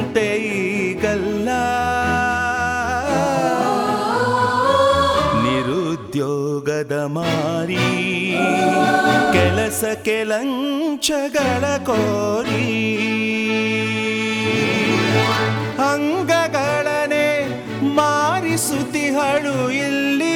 ಮುರಿದಂತೆ ಈಗಲ್ಲ ನಿರುದ್ಯೋಗದ ಮಾರಿ ಕೆಲಸಕ್ಕೆ ಲಂಚಗಳ ಕೋರಿ ಅಂಗಗಳನೆ ಮಾರಿಸುತ್ತಿಹಳು ಇಲ್ಲಿ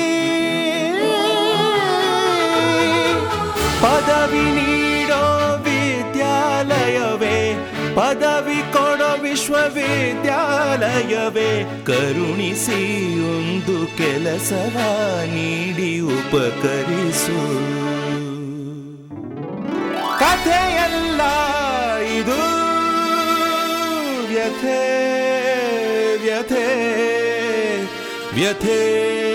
ಪದವಿ ನೀಡೋ ವಿದ್ಯಾಲಯವೇ ಪದವಿ ಕೊಡೋ ವಿಶ್ವವಿದ್ಯಾಲಯವೇ ಕರುಣಿಸಿ ಒಂದು ಕೆಲಸವ ನೀಡಿ ಉಪಕರಿಸು ಕಥೆಯಲ್ಲ ಇದು ವ್ಯಥೆ ವ್ಯಥೆ ವ್ಯಥೆ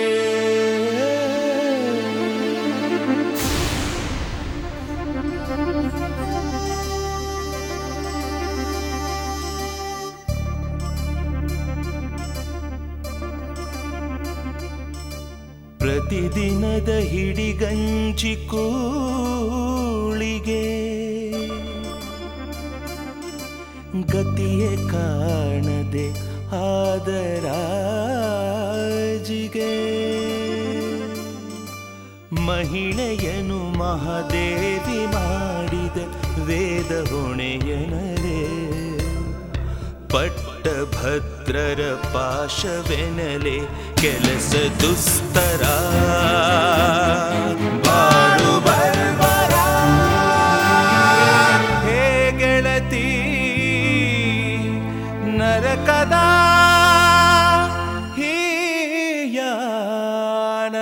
ಪ್ರತಿದಿನದ ಹಿಡಿಗಂಜಿ ಕೂಳಿಗೆ ಗತಿಯೇ ಕಾಣದೆ ಆದರಾಜಿಗೆ ಮಹಿಳೆಯನು ಮಹಾದೇವಿ ಮಾಡಿದ ವೇದ ಹೊಣೆಯನರೇ ಪಟ್ಟಭದ್ರರ ಪಾಶವೆನಲೆ ಕೆಲಸ ದುಸ್ತರ ಬಾಳು ಬರ್ಬರ ಹೇ ಗೆಳತಿ ನರಕದ ಹೀಯಾನ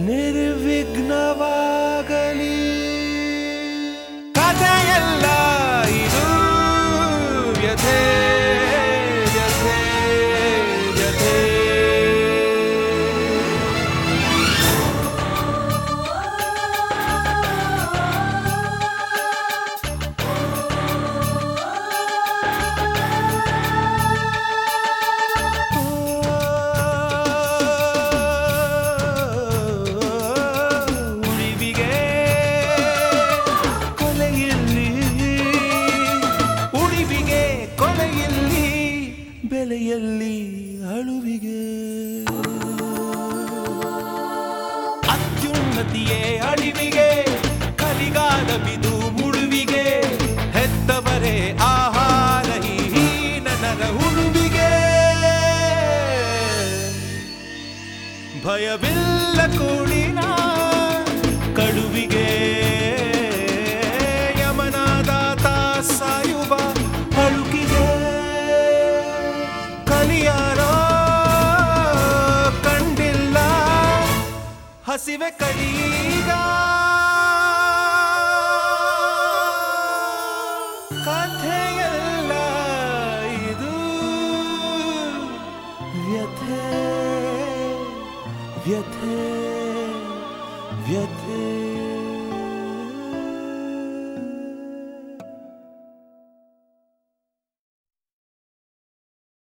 ನಿರ್ವಿಘ್ನವಾಗಲಿ ಕಥೆಯಲ್ಲ ಇದು ವ್ಯಥೆ ವ್ಯಥೆ ವ್ಯಥೆ ಉಳಿವಿಗೆ ಕೊಲೆಯಲ್ಲಿ ಉಳಿವಿಗೆ ಕೊಲೆಯಲ್ಲಿ ಬೆಲೆಯಲ್ಲಿ ಅಳುವಿಗೆ ಅತ್ಯುನ್ನತಿಯೇ ಅಳಿವಿಗೆ ಕಲಿಗಾದ ಬಿದು ಮುಳುವಿಗೆ ಹೆತ್ತವರೇ ಆಹಾರ ಹೀನರ ಉಳುವಿಗೆ ಭಯವಿಲ್ಲ ಕೂಡಿನ ಕಳುವಿಗೆ ಯಮನಾದಾತ ಸಾಯುವ ಅಳುಕಿಗೆ ಕಲಿಯಾರೋ ಕಂಡಿಲ್ಲ ಹಸಿವೆ ಕಲೀಗ ಕಥೆಯಲ್ಲ ಇದು ವ್ಯಥೆ ವ್ಯಥೆ ವ್ಯಥೆ